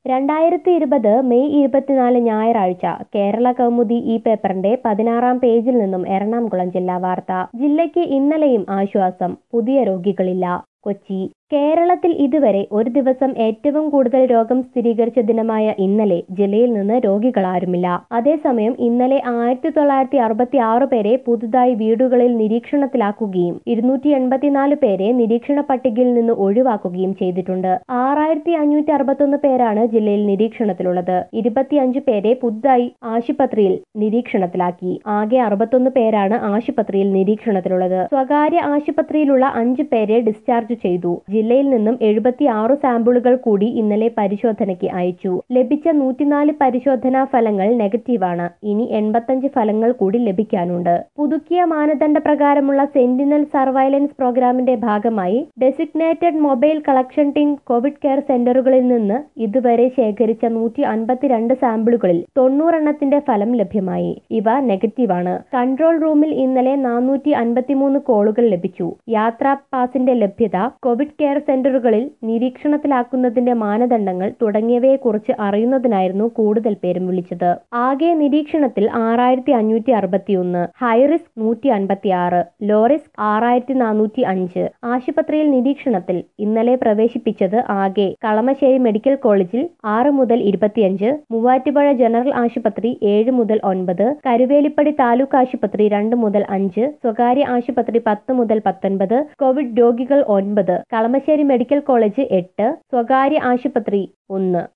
രണ്ടായിരത്തി ഇരുപത് മെയ് ഇരുപത്തിനാല് ഞായറാഴ്ച കേരള കൗമുദി ഈ പേപ്പറിന്റെ പതിനാറാം പേജിൽ നിന്നും എറണാകുളം ജില്ലാ വാർത്ത ജില്ലയ്ക്ക് ഇന്നലെയും ആശ്വാസം പുതിയ രോഗികളില്ല കൊച്ചി കേരളത്തിൽ ഇതുവരെ ഒരു ദിവസം ഏറ്റവും കൂടുതൽ രോഗം സ്ഥിരീകരിച്ച ദിനമായ ഇന്നലെ ജില്ലയിൽ നിന്ന് രോഗികളാരുമില്ല അതേസമയം ഇന്നലെ ആയിരത്തി തൊള്ളായിരത്തി അറുപത്തി ആറ് പേരെ പുതുതായി വീടുകളിൽ നിരീക്ഷണത്തിലാക്കുകയും ഇരുന്നൂറ്റി എൺപത്തിനാല് പേരെ നിരീക്ഷണ പട്ടികയിൽ നിന്ന് ഒഴിവാക്കുകയും ചെയ്തിട്ടുണ്ട് ആറായിരത്തി അഞ്ഞൂറ്റി അറുപത്തൊന്ന് പേരാണ് ജില്ലയിൽ നിരീക്ഷണത്തിലുള്ളത് ഇരുപത്തിയഞ്ച് പേരെ പുതുതായി ആശുപത്രിയിൽ നിരീക്ഷണത്തിലാക്കി ആകെ അറുപത്തൊന്ന് പേരാണ് ആശുപത്രിയിൽ നിരീക്ഷണത്തിലുള്ളത് സ്വകാര്യ ആശുപത്രിയിലുള്ള അഞ്ച് പേരെ ഡിസ്ചാർജ് ചെയ്തു ജില്ലയിൽ നിന്നും എഴുപത്തി ആറ് സാമ്പിളുകൾ കൂടി ഇന്നലെ പരിശോധനയ്ക്ക് അയച്ചു ലഭിച്ച നൂറ്റിനാല് പരിശോധനാ ഫലങ്ങൾ നെഗറ്റീവാണ് ഇനി എൺപത്തഞ്ച് ഫലങ്ങൾ കൂടി ലഭിക്കാനുണ്ട് പുതുക്കിയ മാനദണ്ഡ പ്രകാരമുള്ള സെന്റിനൽ സർവൈലൻസ് പ്രോഗ്രാമിന്റെ ഭാഗമായി designated mobile collection team covid care സെന്ററുകളിൽ നിന്ന് ഇതുവരെ ശേഖരിച്ച നൂറ്റി അൻപത്തിരണ്ട് സാമ്പിളുകളിൽ തൊണ്ണൂറെണ്ണത്തിന്റെ ഫലം ലഭ്യമായി ഇവ നെഗറ്റീവാണ് കൺട്രോൾ റൂമിൽ ഇന്നലെ നാനൂറ്റി അൻപത്തിമൂന്ന് കോളുകൾ ലഭിച്ചു യാത്രാ പാസിന്റെ ലഭ്യത കോവിഡ് കെയർ സെന്ററുകളിൽ നിരീക്ഷണത്തിലാക്കുന്നതിന്റെ മാനദണ്ഡങ്ങൾ തുടങ്ങിയവയെക്കുറിച്ച് അറിയുന്നതിനായിരുന്നു കൂടുതൽ പേരും വിളിച്ചത് ആകെ നിരീക്ഷണത്തിൽ ആറായിരത്തി അഞ്ഞൂറ്റി അറുപത്തിയൊന്ന് ഹൈറിസ്ക് നൂറ്റി അൻപത്തി ആറ് ലോ റിസ്ക് ആറായിരത്തി നാനൂറ്റി അഞ്ച് ആശുപത്രിയിൽ നിരീക്ഷണത്തിൽ ഇന്നലെ പ്രവേശിപ്പിച്ചത് ആകെ കളമശ്ശേരി മെഡിക്കൽ കോളേജിൽ ആറ് മുതൽ ഇരുപത്തിയഞ്ച് മൂവാറ്റുപുഴ ജനറൽ ആശുപത്രി ഏഴ് മുതൽ ഒൻപത് കരുവേലിപ്പടി താലൂക്ക് ആശുപത്രി രണ്ട് മുതൽ അഞ്ച് സ്വകാര്യ ആശുപത്രി പത്ത് മുതൽ പത്തൊൻപത് കോവിഡ് രോഗികൾ ഒൻപത് കളമശ്ശേരി മെഡിക്കൽ കോളേജ് എട്ട് സ്വകാര്യ ആശുപത്രി ഒന്ന്